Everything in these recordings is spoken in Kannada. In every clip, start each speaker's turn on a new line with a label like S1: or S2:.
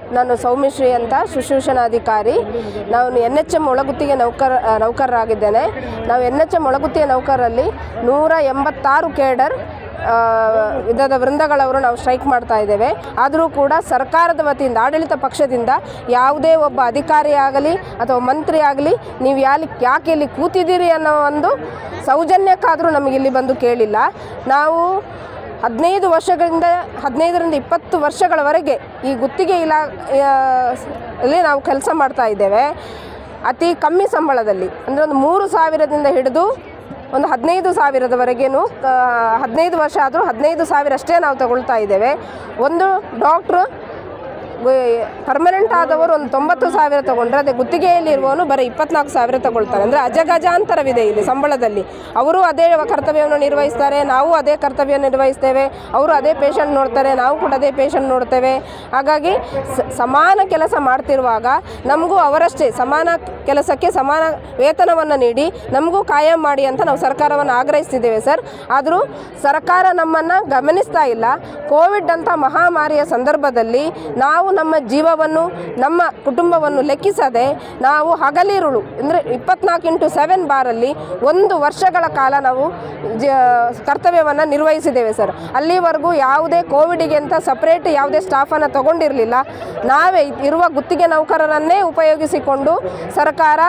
S1: ನಾನು ಸೌಮಿಶ್ರೀ ಅಂತ ಶುಶ್ರೂಷಣಾಧಿಕಾರಿ ನಾನು ಎನ್ ಎಚ್ ಎಮ್ ಒಳಗುತ್ತಿಗೆ ನೌಕರ ಆ, ನೌಕರರಾಗಿದ್ದೇನೆ ನಾವು ಎನ್ ಎಚ್ ಎಮ್ ಒಳಗುತ್ತಿಗೆ ನೌಕರರಲ್ಲಿ ನೂರ ಎಂಬತ್ತಾರು ಕೇಡರ್ ಆ, ವಿಧದ ವೃಂದಗಳವರು ನಾವು ಸ್ಟ್ರೈಕ್ ಮಾಡ್ತಾ ಇದ್ದೇವೆ ಆದರೂ ಕೂಡ ಸರ್ಕಾರದ ವತಿಯಿಂದ ಆಡಳಿತ ಪಕ್ಷದಿಂದ ಯಾವುದೇ ಒಬ್ಬ ಅಧಿಕಾರಿ ಆಗಲಿ ಅಥವಾ ಮಂತ್ರಿ ಆಗಲಿ ನೀವು ಯಾಲಿ ಯಾಕೆ ಇಲ್ಲಿ ಕೂತಿದ್ದೀರಿ ಅನ್ನೋ ಒಂದು ಸೌಜನ್ಯಕ್ಕಾದರೂ ನಮಗೆ ಇಲ್ಲಿ ಬಂದು ಕೇಳಿಲ್ಲ ನಾವು ಹದಿನೈದು ವರ್ಷಗಳಿಂದ ಹದಿನೈದರಿಂದ ಇಪ್ಪತ್ತು ವರ್ಷಗಳವರೆಗೆ ಈ ಗುತ್ತಿಗೆ ಇಲಾ ಆ, ಅಲ್ಲಿ ನಾವು ಕೆಲಸ ಮಾಡ್ತಾ ಇದ್ದೇವೆ ಅತಿ ಕಮ್ಮಿ ಸಂಬಳದಲ್ಲಿ ಅಂದರೆ ಒಂದು ಮೂರು ಸಾವಿರದಿಂದ ಹಿಡಿದು ಒಂದು ಹದಿನೈದು ಸಾವಿರದವರೆಗೇನು ಆ, ಹದಿನೈದು ವರ್ಷ ಆದರೂ ಹದಿನೈದು ಸಾವಿರ ಅಷ್ಟೇ ನಾವು ತಗೊಳ್ತಾ ಇದ್ದೇವೆ ಒಂದು ಡಾಕ್ಟ್ರು ಪರ್ಮನೆಂಟ್ ಆದವರು ಒಂದು ತೊಂಬತ್ತು ಸಾವಿರ ತಗೊಂಡ್ರೆ ಅದೇ ಗುತ್ತಿಗೆಯಲ್ಲಿ ಇರುವವನು ಬರೀ ಇಪ್ಪತ್ನಾಲ್ಕು ಸಾವಿರ ತಗೊಳ್ತಾರೆ ಅಂದರೆ ಅಜಗಜಾಂತರವಿದೆ ಇಲ್ಲಿ ಸಂಬಳದಲ್ಲಿ ಅವರು ಅದೇ ಕರ್ತವ್ಯವನ್ನು ನಿರ್ವಹಿಸ್ತಾರೆ ನಾವು ಅದೇ ಕರ್ತವ್ಯ ನಿರ್ವಹಿಸ್ತೇವೆ ಅವರು ಅದೇ ಪೇಷಂಟ್ ನೋಡ್ತಾರೆ ನಾವು ಕೂಡ ಅದೇ ಪೇಷಂಟ್ ನೋಡ್ತೇವೆ ಹಾಗಾಗಿ ಸ- ಸಮಾನ ಕೆಲಸ ಮಾಡ್ತಿರುವಾಗ ನಮಗೂ ಅವರಷ್ಟೇ ಸಮಾನ ಕೆಲಸಕ್ಕೆ ಸಮಾನ ವೇತನವನ್ನು ನೀಡಿ ನಮಗೂ ಕಾಯಂ ಮಾಡಿ ಅಂತ ನಾವು ಸರ್ಕಾರವನ್ನು ಆಗ್ರಹಿಸ್ತಿದ್ದೇವೆ ಸರ್ ಆದರೂ ಸರ್ಕಾರ ನಮ್ಮನ್ನು ಗಮನಿಸ್ತಾ ಇಲ್ಲ ಕೋವಿಡ್ ಅಂತ ಮಹಾಮಾರಿಯ ಸಂದರ್ಭದಲ್ಲಿ ನಾವು ನಮ್ಮ ಜೀವವನ್ನು ನಮ್ಮ ಕುಟುಂಬವನ್ನು ಲೆಕ್ಕಿಸದೆ ನಾವು ಹಗಲಿರುಳು ಅಂದರೆ ಇಪ್ಪತ್ನಾಲ್ಕು ಇಂಟು ಸೆವೆನ್ ಬಾರಲ್ಲಿ ಒಂದು ವರ್ಷಗಳ ಕಾಲ ನಾವು ಜ ಕರ್ತವ್ಯವನ್ನು ನಿರ್ವಹಿಸಿದ್ದೇವೆ ಸರ್ ಅಲ್ಲಿವರೆಗೂ ಯಾವುದೇ ಕೋವಿಡಿಗೆ ಅಂತ ಸಪ್ರೇಟ್ ಯಾವುದೇ ಸ್ಟಾಫನ್ನು ತಗೊಂಡಿರಲಿಲ್ಲ ನಾವೇ ಇರುವ ಗುತ್ತಿಗೆ ನೌಕರರನ್ನೇ ಉಪಯೋಗಿಸಿಕೊಂಡು ಸರ್ಕಾರ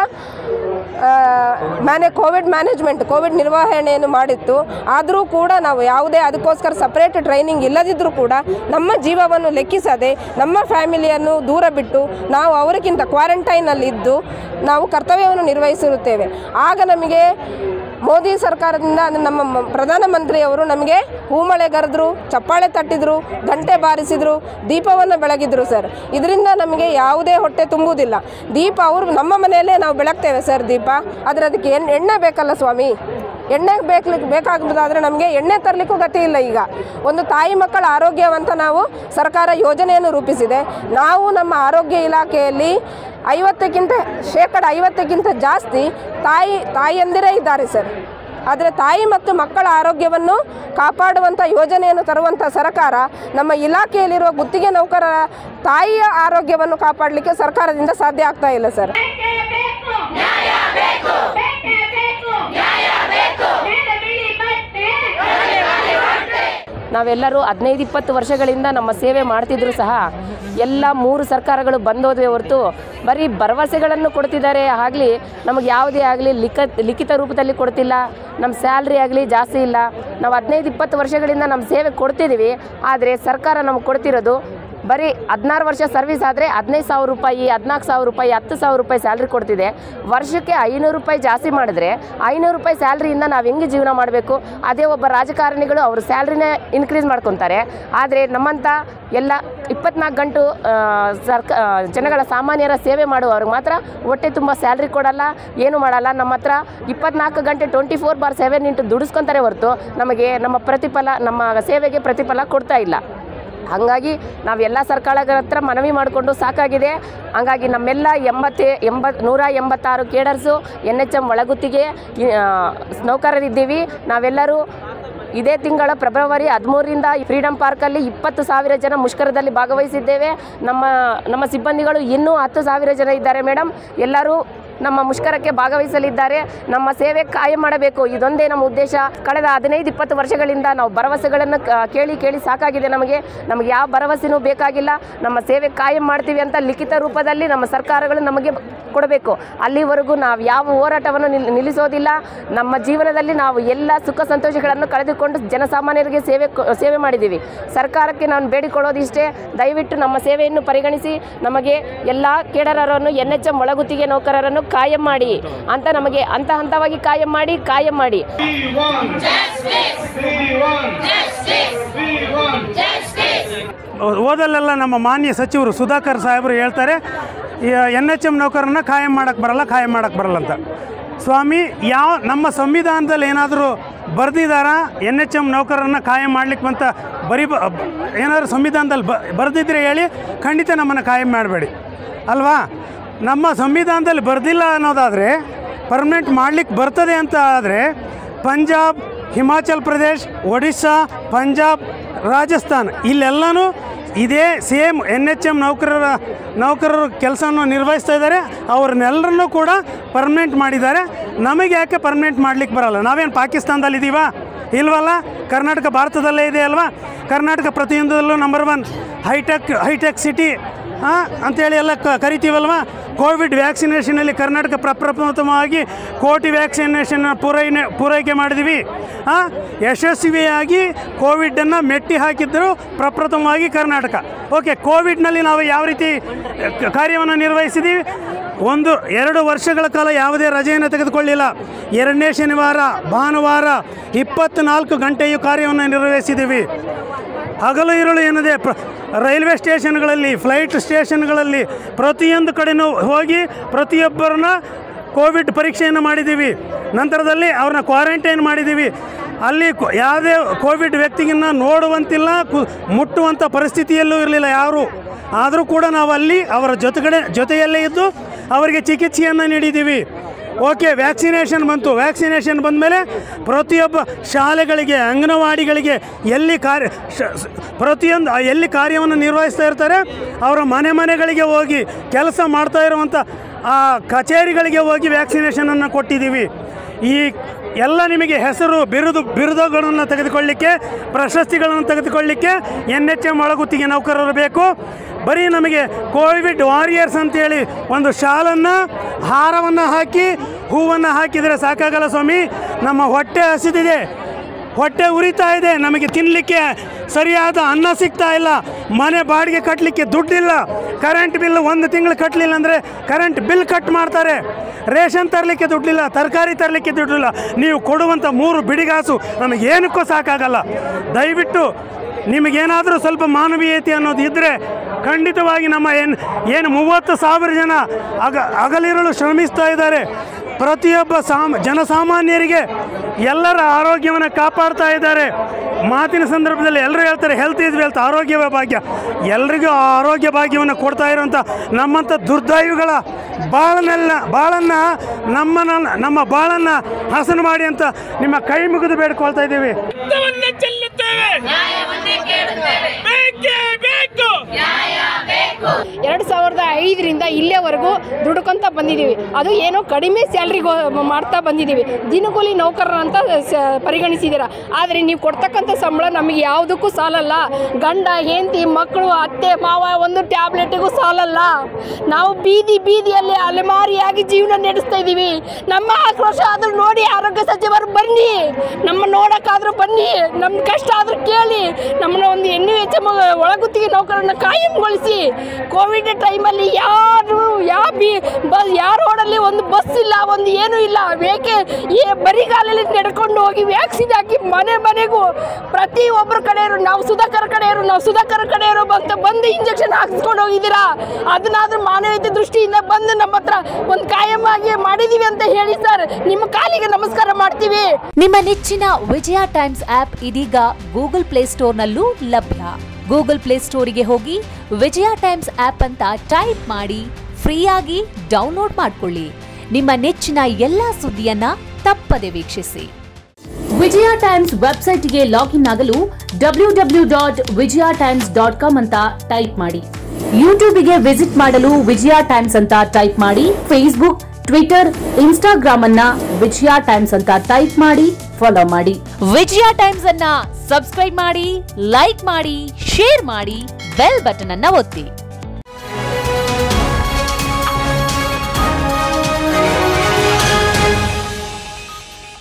S1: ಮ್ಯಾನೆ ಕೋವಿಡ್ ಮ್ಯಾನೇಜ್ಮೆಂಟ್ ಕೋವಿಡ್ ನಿರ್ವಹಣೆಯನ್ನು ಮಾಡಿತ್ತು ಆದರೂ ಕೂಡ ನಾವು ಯಾವುದೇ ಅದಕ್ಕೋಸ್ಕರ ಸಪ್ರೇಟ್ ಟ್ರೈನಿಂಗ್ ಇಲ್ಲದಿದ್ದರೂ ಕೂಡ ನಮ್ಮ ಜೀವವನ್ನು ಲೆಕ್ಕಿಸದೆ ನಮ್ಮ ಫ್ಯಾಮಿಲಿಯನ್ನು ದೂರ ಬಿಟ್ಟು ನಾವು ಅವರಿಗಿಂತ ಕ್ವಾರಂಟೈನಲ್ಲಿ ಇದ್ದು ನಾವು ಕರ್ತವ್ಯವನ್ನು ನಿರ್ವಹಿಸಿರುತ್ತೇವೆ ಆಗ ನಮಗೆ ಮೋದಿ ಸರ್ಕಾರದಿಂದ ಅಂದರೆ ನಮ್ಮ ಮ- ಪ್ರಧಾನಮಂತ್ರಿಯವರು ನಮಗೆ ಹೂಮಳೆ ಗರೆದ್ರು ಚಪ್ಪಾಳೆ ತಟ್ಟಿದ್ರು ಗಂಟೆ ಬಾರಿಸಿದ್ರು ದೀಪವನ್ನು ಬೆಳಗಿದ್ರು ಸರ್ ಇದರಿಂದ ನಮಗೆ ಯಾವುದೇ ಹೊಟ್ಟೆ ತುಂಬುವುದಿಲ್ಲ ದೀಪ ಅವರು ನಮ್ಮ ಮನೆಯಲ್ಲೇ ನಾವು ಬೆಳಗ್ತೇವೆ ಸರ್ ದೀಪ ಆದರೆ ಅದಕ್ಕೆ ಎಣ್ಣೆ ಎಣ್ಣೆ ಬೇಕಲ್ಲ ಸ್ವಾಮಿ ಎಣ್ಣೆ ಬೇಕಲಿಕ್ಕೆ ಬೇಕಾಗಬಹುದಾದ್ರೆ ನಮಗೆ ಎಣ್ಣೆ ತರಲಿಕ್ಕೂ ಗತಿ ಇಲ್ಲ ಈಗ ಒಂದು ತಾಯಿ ಮಕ್ಕಳ ಆರೋಗ್ಯವಂತ ನಾವು ಸರ್ಕಾರ ಯೋಜನೆಯನ್ನು ರೂಪಿಸಿದೆ ನಾವು ನಮ್ಮ ಆರೋಗ್ಯ ಇಲಾಖೆಯಲ್ಲಿ ಐವತ್ತಕ್ಕಿಂತ ಶೇಕಡ ಐವತ್ತಕ್ಕಿಂತ ಜಾಸ್ತಿ ತಾಯಿ ತಾಯಿಯಂದಿರೇ ಇದ್ದಾರೆ ಸರ್ ಆದರೆ ತಾಯಿ ಮತ್ತು ಮಕ್ಕಳ ಆರೋಗ್ಯವನ್ನು ಕಾಪಾಡುವಂಥ ಯೋಜನೆಯನ್ನು ತರುವಂಥ ಸರ್ಕಾರ ನಮ್ಮ ಇಲಾಖೆಯಲ್ಲಿರುವ ಗುತ್ತಿಗೆ ನೌಕರರ ತಾಯಿಯ ಆರೋಗ್ಯವನ್ನು ಕಾಪಾಡಲಿಕ್ಕೆ ಸರ್ಕಾರದಿಂದ ಸಾಧ್ಯ ಆಗ್ತಾ ಇಲ್ಲ ಸರ್
S2: ಬೇಕೇ ಬೇಕು ನ್ಯಾಯ ಬೇಕು ಬೇಕೇ ಬೇಕು ನ್ಯಾಯ ಬೇಕು ಬೇಡ ಬಿಳಿ ಬಟ್ಟೆ
S3: ನಾವೆಲ್ಲರೂ ಹದಿನೈದು ಇಪ್ಪತ್ತು ವರ್ಷಗಳಿಂದ ನಮ್ಮ ಸೇವೆ ಮಾಡ್ತಿದ್ರು ಸಹ ಎಲ್ಲ ಮೂರು ಸರ್ಕಾರಗಳು ಬಂದೋದ್ವೆ ಹೊರತು ಬರೀ ಭರವಸೆಗಳನ್ನು ಕೊಡ್ತಿದ್ದಾರೆ ಆಗಲಿ ನಮಗೆ ಯಾವುದೇ ಆಗಲಿ ಲಿಖ ಲಿಖಿತ ರೂಪದಲ್ಲಿ ಕೊಡ್ತಿಲ್ಲ ನಮ್ಮ ಸ್ಯಾಲ್ರಿ ಆಗಲಿ ಜಾಸ್ತಿ ಇಲ್ಲ ನಾವು ಹದಿನೈದು ಇಪ್ಪತ್ತು ವರ್ಷಗಳಿಂದ ನಮ್ಮ ಸೇವೆ ಕೊಡ್ತಿದ್ದೀವಿ ಆದರೆ ಸರ್ಕಾರ ನಮ್ಗೆ ಕೊಡ್ತಿರೋದು ಬರೀ ಹದಿನಾರು ವರ್ಷ ಸರ್ವಿಸ್ ಆದರೆ ಹದಿನೈದು ಸಾವಿರ ರೂಪಾಯಿ ಹದಿನಾಲ್ಕು ಸಾವಿರ ರೂಪಾಯಿ ಹತ್ತು ಸಾವಿರ ರೂಪಾಯಿ ಸ್ಯಾಲ್ರಿ ಕೊಡ್ತಿದೆ ವರ್ಷಕ್ಕೆ ಐನೂರು ರೂಪಾಯಿ ಜಾಸ್ತಿ ಮಾಡಿದ್ರೆ ಐನೂರು ರೂಪಾಯಿ ಸ್ಯಾಲ್ರಿಯಿಂದ ನಾವು ಹೆಂಗೆ ಜೀವನ ಮಾಡಬೇಕು ಅದೇ ಒಬ್ಬ ರಾಜಕಾರಣಿಗಳು ಅವ್ರ ಸ್ಯಾಲ್ರಿನೇ ಇನ್ಕ್ರೀಸ್ ಮಾಡ್ಕೊತಾರೆ ಆದರೆ ನಮ್ಮಂಥ ಎಲ್ಲ ಇಪ್ಪತ್ನಾಲ್ಕು ಗಂಟು ಆ, ಸರ್ಕ ಆ, ಜನಗಳ ಸಾಮಾನ್ಯರ ಸೇವೆ ಮಾಡುವವ್ರಿಗೆ ಮಾತ್ರ ಹೊಟ್ಟೆ ತುಂಬ ಸ್ಯಾಲ್ರಿ ಕೊಡಲ್ಲ ಏನು ಮಾಡಲ್ಲ ನಮ್ಮ ಹತ್ರ ಇಪ್ಪತ್ನಾಲ್ಕು ಗಂಟೆ twenty four bar seven into ದುಡಿಸ್ಕೊತಾರೆ ಹೊರತು ನಮಗೆ ನಮ್ಮ ಪ್ರತಿಫಲ ನಮ್ಮ ಸೇವೆಗೆ ಪ್ರತಿಫಲ ಕೊಡ್ತಾ ಇಲ್ಲ ಹಾಗಾಗಿ ನಾವೆಲ್ಲ ಸರ್ಕಾರಗಳ ಹತ್ರ ಮನವಿ ಮಾಡಿಕೊಂಡು ಸಾಕಾಗಿದೆ ಹಂಗಾಗಿ ನಮ್ಮೆಲ್ಲ ಎಂಬತ್ತೆ ಎಂಬತ್ತು ನೂರ ಎಂಬತ್ತಾರು ಕೇಡರ್ಸು ಎನ್ ಎಚ್ ಎಮ್ ಒಳಗುತ್ತಿಗೆ ಆ, ನೌಕರರಿದ್ದೀವಿ ನಾವೆಲ್ಲರೂ ಇದೇ ತಿಂಗಳ ಫೆಬ್ರವರಿ ಹದಿಮೂರರಿಂದ ಫ್ರೀಡಂ ಪಾರ್ಕಲ್ಲಿ ಇಪ್ಪತ್ತು ಸಾವಿರ ಜನ ಮುಷ್ಕರದಲ್ಲಿ ಭಾಗವಹಿಸಿದ್ದೇವೆ ನಮ್ಮ ನಮ್ಮ ಸಿಬ್ಬಂದಿಗಳು ಇನ್ನೂ ಹತ್ತು ಸಾವಿರ ಜನ ಇದ್ದಾರೆ ಮೇಡಮ್ ಎಲ್ಲರೂ ನಮ್ಮ ಮುಷ್ಕರಕ್ಕೆ ಭಾಗವಹಿಸಲಿದ್ದಾರೆ ನಮ್ಮ ಸೇವೆ ಕಾಯಂ ಮಾಡಬೇಕು ಇದೊಂದೇ ನಮ್ಮ ಉದ್ದೇಶ ಕಳೆದ ಹದಿನೈದು ಇಪ್ಪತ್ತು ವರ್ಷಗಳಿಂದ ನಾವು ಭರವಸೆಗಳನ್ನು ಕ- ಕೇಳಿ ಕೇಳಿ ಸಾಕಾಗಿದೆ ನಮಗೆ ನಮಗೆ ಯಾವ ಭರವಸೆನೂ ಬೇಕಾಗಿಲ್ಲ ನಮ್ಮ ಸೇವೆ ಕಾಯಂ ಮಾಡ್ತೀವಿ ಅಂತ ಲಿಖಿತ ರೂಪದಲ್ಲಿ ನಮ್ಮ ಸರ್ಕಾರಗಳು ನಮಗೆ ಕೊಡಬೇಕು ಅಲ್ಲಿವರೆಗೂ ನಾವು ಯಾವ ಹೋರಾಟವನ್ನು ನಿಲ್ ನಿಲ್ಲಿಸೋದಿಲ್ಲ ನಮ್ಮ ಜೀವನದಲ್ಲಿ ನಾವು ಎಲ್ಲ ಸುಖ ಸಂತೋಷಗಳನ್ನು ಕಳೆದುಕೊಂಡು ಜನಸಾಮಾನ್ಯರಿಗೆ ಸೇವೆ ಕೊ- ಸೇವೆ ಮಾಡಿದ್ದೀವಿ ಸರ್ಕಾರಕ್ಕೆ ನಾನು ಬೇಡಿಕೊಳ್ಳೋದು ಇಷ್ಟೇ ದಯವಿಟ್ಟು ನಮ್ಮ ಸೇವೆಯನ್ನು ಪರಿಗಣಿಸಿ ನಮಗೆ ಎಲ್ಲ ಕೇಡರರನ್ನು ಎನ್ ಎಚ್ ಎಂ ಒಳಗುತ್ತಿಗೆ ನೌಕರರನ್ನು ಕಾಯಂ ಮಾಡಿ ಅಂತ ನಮಗೆ ಹಂತ ಹಂತವಾಗಿ ಕಾಯಂ ಮಾಡಿ ಕಾಯಂ ಮಾಡಿ
S4: ಓದಲ್ಲೆಲ್ಲ ನಮ್ಮ ಮಾನ್ಯ ಸಚಿವರು ಸುಧಾಕರ್ ಸಾಹೇಬರು ಹೇಳ್ತಾರೆ ಎನ್ ಎಚ್ ಎಮ್ ನೌಕರನ್ನ ಕಾಯಂ ಮಾಡೋಕ್ಕೆ ಬರಲ್ಲ ಕಾಯಂ ಮಾಡೋಕ್ಕೆ ಬರಲ್ಲ ಅಂತ ಸ್ವಾಮಿ ಯಾವ ನಮ್ಮ ಸಂವಿಧಾನದಲ್ಲಿ ಏನಾದರೂ ಬರೆದಿದ್ದಾರಾ ಎನ್ ಎಚ್ ಎಮ್ ನೌಕರರನ್ನ ಕಾಯಂ ಮಾಡ್ಲಿಕ್ಕೆ ಅಂತ ಬರೀ ಬ- ಬ- ಏನಾದರೂ ಸಂವಿಧಾನದಲ್ಲಿ ಬ ಬರೆದಿದ್ರೆ ಹೇಳಿ ಖಂಡಿತ ನಮ್ಮನ್ನು ಕಾಯಂ ಮಾಡಬೇಡಿ ಅಲ್ವಾ ನಮ್ಮ ಸಂವಿಧಾನದಲ್ಲಿ ಬರೆದಿಲ್ಲ ಅನ್ನೋದಾದರೆ ಪರ್ಮನೆಂಟ್ ಮಾಡ್ಲಿಕ್ಕೆ ಬರ್ತದೆ ಅಂತ ಆದರೆ ಪಂಜಾಬ್ ಹಿಮಾಚಲ್ ಪ್ರದೇಶ್ ಒಡಿಸ್ಸಾ ಪಂಜಾಬ್ ರಾಜಸ್ಥಾನ್ ಇಲ್ಲೆಲ್ಲನೂ ಇದೇ ಸೇಮ್ ಎನ್ ಎಚ್ ಎಮ್ ನೌಕರರ ನೌಕರರು ಕೆಲಸವನ್ನು ನಿರ್ವಹಿಸ್ತಾ ಇದ್ದಾರೆ ಅವ್ರನ್ನೆಲ್ಲರನ್ನೂ ಕೂಡ ಪರ್ಮನೆಂಟ್ ಮಾಡಿದ್ದಾರೆ ನಮಗೆ ಯಾಕೆ ಪರ್ಮನೆಂಟ್ ಮಾಡ್ಲಿಕ್ಕೆ ಬರಲ್ಲ ನಾವೇನು ಪಾಕಿಸ್ತಾನದಲ್ಲಿ ಇದ್ದೀವಾ ಇಲ್ವಲ್ಲ ಕರ್ನಾಟಕ ಭಾರತದಲ್ಲೇ ಇದೆ ಅಲ್ವಾ ಕರ್ನಾಟಕ ಪ್ರತಿಯೊಂದರಲ್ಲೂ number one hitech hitech city ಹಾಂ ಅಂತೇಳಿ ಎಲ್ಲ ಕ ಕರಿತೀವಲ್ವ ಕೋವಿಡ್ ವ್ಯಾಕ್ಸಿನೇಷನಲ್ಲಿ ಕರ್ನಾಟಕ ಪ್ರಪ್ರಥಮವಾಗಿ ಕೋಟಿ ವ್ಯಾಕ್ಸಿನೇಷನ್ ಪೂರೈನೆ ಪೂರೈಕೆ ಮಾಡಿದ್ವಿ ಹಾಂ ಯಶಸ್ವಿಯಾಗಿ ಕೋವಿಡನ್ನು ಮೆಟ್ಟಿ ಹಾಕಿದ್ದರು ಪ್ರಪ್ರಥಮವಾಗಿ ಕರ್ನಾಟಕ ಓಕೆ ಕೋವಿಡ್ನಲ್ಲಿ ನಾವು ಯಾವ ರೀತಿ ಕ- ಕಾರ್ಯವನ್ನು ನಿರ್ವಹಿಸಿದ್ದೀವಿ ಒಂದು ಎರಡು ವರ್ಷಗಳ ಕಾಲ ಯಾವುದೇ ರಜೆಯನ್ನು ತೆಗೆದುಕೊಳ್ಳಿಲ್ಲ ಎರಡನೇ ಶನಿವಾರ ಭಾನುವಾರ ಇಪ್ಪತ್ತ್ನಾಲ್ಕು ಗಂಟೆಯು ಕಾರ್ಯವನ್ನು ನಿರ್ವಹಿಸಿದ್ದೀವಿ ಹಗಲು ಇರುಳು ಏನದೆ ಪ್ರ ರೈಲ್ವೆ ಸ್ಟೇಷನ್ಗಳಲ್ಲಿ ಫ್ಲೈಟ್ ಸ್ಟೇಷನ್ಗಳಲ್ಲಿ ಪ್ರತಿಯೊಂದು ಕಡೆನೂ ಹೋಗಿ ಪ್ರತಿಯೊಬ್ಬರನ್ನ ಕೋವಿಡ್ ಪರೀಕ್ಷೆಯನ್ನು ಮಾಡಿದ್ದೀವಿ ನಂತರದಲ್ಲಿ ಅವ್ರನ್ನ ಕ್ವಾರಂಟೈನ್ ಮಾಡಿದ್ದೀವಿ ಅಲ್ಲಿ ಕೊ- ಯಾವುದೇ ಕೋವಿಡ್ ವ್ಯಕ್ತಿಗಿನ್ನ ನೋಡುವಂತಿಲ್ಲ ಕು ಮುಟ್ಟುವಂಥ ಪರಿಸ್ಥಿತಿಯಲ್ಲೂ ಇರಲಿಲ್ಲ ಯಾರು ಆದರೂ ಕೂಡ ನಾವು ಅಲ್ಲಿ ಅವರ ಜೊತೆಗಡೆ ಜೊತೆಯಲ್ಲೇ ಇದ್ದು ಅವರಿಗೆ ಚಿಕಿತ್ಸೆಯನ್ನು ನೀಡಿದ್ದೀವಿ ಓಕೆ ವ್ಯಾಕ್ಸಿನೇಷನ್ ಬಂತು ವ್ಯಾಕ್ಸಿನೇಷನ್ ಬಂದಮೇಲೆ ಪ್ರತಿಯೊಬ್ಬ ಶಾಲೆಗಳಿಗೆ ಅಂಗನವಾಡಿಗಳಿಗೆ ಎಲ್ಲಿ ಕಾರ್ಯ ಶ- ಸ- ಪ್ರತಿಯೊಂದು ಆ ಎಲ್ಲಿ ಕಾರ್ಯವನ್ನು ನಿರ್ವಹಿಸ್ತಾ ಇರ್ತಾರೆ ಅವರ ಮನೆ ಮನೆಗಳಿಗೆ ಹೋಗಿ ಕೆಲಸ ಮಾಡ್ತಾ ಇರುವಂಥ ಆ ಕಚೇರಿಗಳಿಗೆ ಹೋಗಿ ವ್ಯಾಕ್ಸಿನೇಷನನ್ನು ಕೊಟ್ಟಿದ್ದೀವಿ ಈ ಎಲ್ಲ ನಿಮಗೆ ಹೆಸರು ಬಿರುದು ಬಿರುದುಗಳನ್ನು ತೆಗೆದುಕೊಳ್ಳಿಕ್ಕೆ ಪ್ರಶಸ್ತಿಗಳನ್ನು ತೆಗೆದುಕೊಳ್ಳಿಕ್ಕೆ ಎನ್ ಎಚ್ ಎಮ್ ಒಳಗುತ್ತಿಗೆ ನೌಕರರು ಬೇಕು ಬರೀ ನಮಗೆ ಕೋವಿಡ್ ವಾರಿಯರ್ಸ್ ಅಂತೇಳಿ ಒಂದು ಶಾಲನ್ನು ಹಾರವನ್ನು ಹಾಕಿ ಹೂವನ್ನು ಹಾಕಿದರೆ ಸಾಕಾಗಲ್ಲ ಸ್ವಾಮಿ ನಮ್ಮ ಹೊಟ್ಟೆ ಹಸಿದಿದೆ ಹೊಟ್ಟೆ ಉರಿತಾ ಇದೆ ನಮಗೆ ತಿನ್ನಲಿಕ್ಕೆ ಸರಿಯಾದ ಅನ್ನ ಸಿಗ್ತಾ ಇಲ್ಲ ಮನೆ ಬಾಡಿಗೆ ಕಟ್ಟಲಿಕ್ಕೆ ದುಡ್ಡಿಲ್ಲ ಕರೆಂಟ್ ಬಿಲ್ ಒಂದು ತಿಂಗಳು ಕಟ್ಟಲಿಲ್ಲ ಅಂದರೆ ಕರೆಂಟ್ ಬಿಲ್ ಕಟ್ ಮಾಡ್ತಾರೆ ರೇಷನ್ ತರಲಿಕ್ಕೆ ದುಡ್ಡಿಲ್ಲ ತರಕಾರಿ ತರಲಿಕ್ಕೆ ದುಡ್ಡಿಲ್ಲ ನೀವು ಕೊಡುವಂಥ ಮೂರು ಬಿಡಿಗಾಸು ನಮಗೆ ಏನಕ್ಕೂ ಸಾಕಾಗಲ್ಲ ದಯವಿಟ್ಟು ನಿಮಗೇನಾದರೂ ಸ್ವಲ್ಪ ಮಾನವೀಯತೆ ಅನ್ನೋದು ಇದ್ದರೆ ಖಂಡಿತವಾಗಿ ನಮ್ಮ ಏನು ಏನು ಮೂವತ್ತು ಸಾವಿರ ಜನ ಅಗ ಹಗಲಿರುಳು ಶ್ರಮಿಸ್ತಾ ಇದ್ದಾರೆ ಪ್ರತಿಯೊಬ್ಬ ಸಾಮ್ ಜನಸಾಮಾನ್ಯರಿಗೆ ಎಲ್ಲರ ಆರೋಗ್ಯವನ್ನು ಕಾಪಾಡ್ತಾ ಇದ್ದಾರೆ ಮಾತಿನ ಸಂದರ್ಭದಲ್ಲಿ ಎಲ್ಲರೂ ಹೇಳ್ತಾರೆ ಹೆಲ್ತ್ ಇಸ್ ವೆಲ್ತ್ ಆರೋಗ್ಯವೇ ಭಾಗ್ಯ ಎಲ್ರಿಗೂ ಆ ಆರೋಗ್ಯ ಭಾಗ್ಯವನ್ನು ಕೊಡ್ತಾ ಇರುವಂಥ ನಮ್ಮಂಥ ದುರ್ದೈವಿಗಳ ಬಾಳನ್ನೆಲ್ಲ ಬಾಳನ್ನು ನಮ್ಮನ್ನ ನಮ್ಮ ಬಾಳನ್ನು ಹಸನು ಮಾಡಿ ಅಂತ ನಿಮ್ಮ ಕೈ ಮುಗಿದು ಬೇಡ್ಕೊಳ್ತಾ ಇದ್ದೀವಿ
S5: ರಕ್ತವನ್ನ ಚೆಲ್ಲುತ್ತೇವೆ ಬೇಕೇ ಬೇಕು
S6: ಎರಡು ಸಾವಿರದ ಐದರಿಂದ ಇಲ್ಲಿಯವರೆಗೂ ದುಡ್ಕೊಂತ ಬಂದಿದ್ದೀವಿ ಅದು ಏನೋ ಕಡಿಮೆ ಸ್ಯಾಲ್ರಿಗೆ ಮಾಡ್ತಾ ಬಂದಿದ್ದೀವಿ ದಿನಗೂಲಿ ನೌಕರರ ಅಂತ ಸ- ಪರಿಗಣಿಸಿದ್ದೀರ ಆದರೆ ನೀವು ಕೊಡ್ತಕ್ಕಂಥ ಸಂಬಳ ನಮಗೆ ಯಾವುದಕ್ಕೂ ಸಾಲಲ್ಲ ಗಂಡ ಹೆಂಡತಿ ಮಕ್ಕಳು ಅತ್ತೆ ಮಾವ ಒಂದು ಟ್ಯಾಬ್ಲೆಟಿಗೂ ಸಾಲಲ್ಲ ನಾವು ಬೀದಿ ಬೀದಿಯಲ್ಲಿ ಅಲೆಮಾರಿಯಾಗಿ ಜೀವನ ನಡೆಸ್ತಾ ಇದ್ದೀವಿ ನಮ್ಮ ಆಕ್ರೋಶ ಆದರೂ ನೋಡಿ ಆರೋಗ್ಯ ಸಚಿವರು ಬನ್ನಿ ನಮ್ಮ ನೋಡೋಕ್ಕಾದ್ರೂ ಬನ್ನಿ ನಮ್ಮ ಕಷ್ಟ ಆದರೂ ಕೇಳಿ ನಮ್ಮನ್ನ ಒಂದು ಎಣ್ಣೆ ವೆಚ್ಚ ಒಳಗುತ್ತಿಗೆ ನೌಕರನ್ನ ಕಾಯಂಗೊಳಿಸಿ ಕೋವಿಡ್ ಟೈಮಲ್ಲಿ ಯಾರು ಯಾವ ಬಿ ಬಸ್ ಯಾವ ರೋಡಲ್ಲಿ ಒಂದು ಬಸ್ ಇಲ್ಲ ಒಂದು ಏನೂ ಇಲ್ಲ ಬೇಕೆ ಈ ಬರಿಗಾಲಲ್ಲಿ ನಡ್ಕೊಂಡು ಹೋಗಿ ವ್ಯಾಕ್ಸಿನ್ ಹಾಕಿ ಮನೆ ಮನೆಗೂ ಪ್ರತಿ ಒಬ್ಬರ ಕಡೆಯವರು ನಾವು ಸುಧಾಕರ್ ಕಡೆಯವರು ನಾವು ಸುಧಾಕರ್ ಕಡೆಯವರು ಬಂತ ಬಂದು ಇಂಜೆಕ್ಷನ್ ಹಾಕ್ಸ್ಕೊಂಡು ಹೋಗಿದ್ದೀರಾ ಅದನ್ನಾದ್ರೂ ಮಾನವೀಯತೆ ದೃಷ್ಟಿಯಿಂದ ಬಂದು ನಮ್ಮ ಹತ್ರ ಒಂದು ಕಾಯಂ ಆಗಿ ಮಾಡಿದೀವಿ ಅಂತ ಹೇಳಿ ಸರ್ ನಿಮ್ಮ ಕಾಲಿಗೆ ನಮಸ್ಕಾರ ಮಾಡ್ತೀವಿ
S7: ನಿಮ್ಮ ನೆಚ್ಚಿನ ವಿಜಯ ಟೈಮ್ಸ್ ಆಪ್ ಇದೀಗ ಗೂಗಲ್ ಪ್ಲೇಸ್ಟೋರ್ನಲ್ಲೂ ಲಭ್ಯ ಗೂಗಲ್ ಪ್ಲೇಸ್ಟೋರಿಗೆ ಹೋಗಿ ವಿಜಯ ಟೈಮ್ಸ್ ಆಪ್ ಅಂತ ಟೈಪ್ ಮಾಡಿ ಫ್ರೀಯಾಗಿ ಡೌನ್ಲೋಡ್ ಮಾಡಿಕೊಳ್ಳಿ ನಿಮ್ಮ ನೆಚ್ಚಿನ ಎಲ್ಲಾ ಸುದ್ದಿಯನ್ನ ತಪ್ಪದೆ ವೀಕ್ಷಿಸಿ ವಿಜಯ ಟೈಮ್ಸ್ ವೆಬ್ಸೈಟ್ಗೆ ಲಾಗಿನ್ ಆಗಲು W W dot Vijaya Times dot com ಅಂತ ಟೈಪ್ ಮಾಡಿ ಯೂಟ್ಯೂಬ್ಗೆ ವಿಸಿಟ್ ಮಾಡಲು ವಿಜಯ ಟೈಮ್ಸ್ ಅಂತ ಟೈಪ್ ಮಾಡಿ ಫೇಸ್ಬುಕ್ ಟ್ವಿಟರ್ ಇನ್ಸ್ಟಾಗ್ರಾಮ್ ಅನ್ನ ವಿಜಯ ಟೈಮ್ಸ್ ಅಂತ ಟೈಪ್ ಮಾಡಿ ಫಾಲೋ ಮಾಡಿ ವಿಜಯ ಟೈಮ್ಸ್ ಅನ್ನ ಸಬ್ಸ್ಕ್ರೈಬ್ ಮಾಡಿ ಲೈಕ್ ಮಾಡಿ ಶೇರ್ ಮಾಡಿ ಬೆಲ್ ಬಟನ್ ಅನ್ನ ಒತ್ತಿ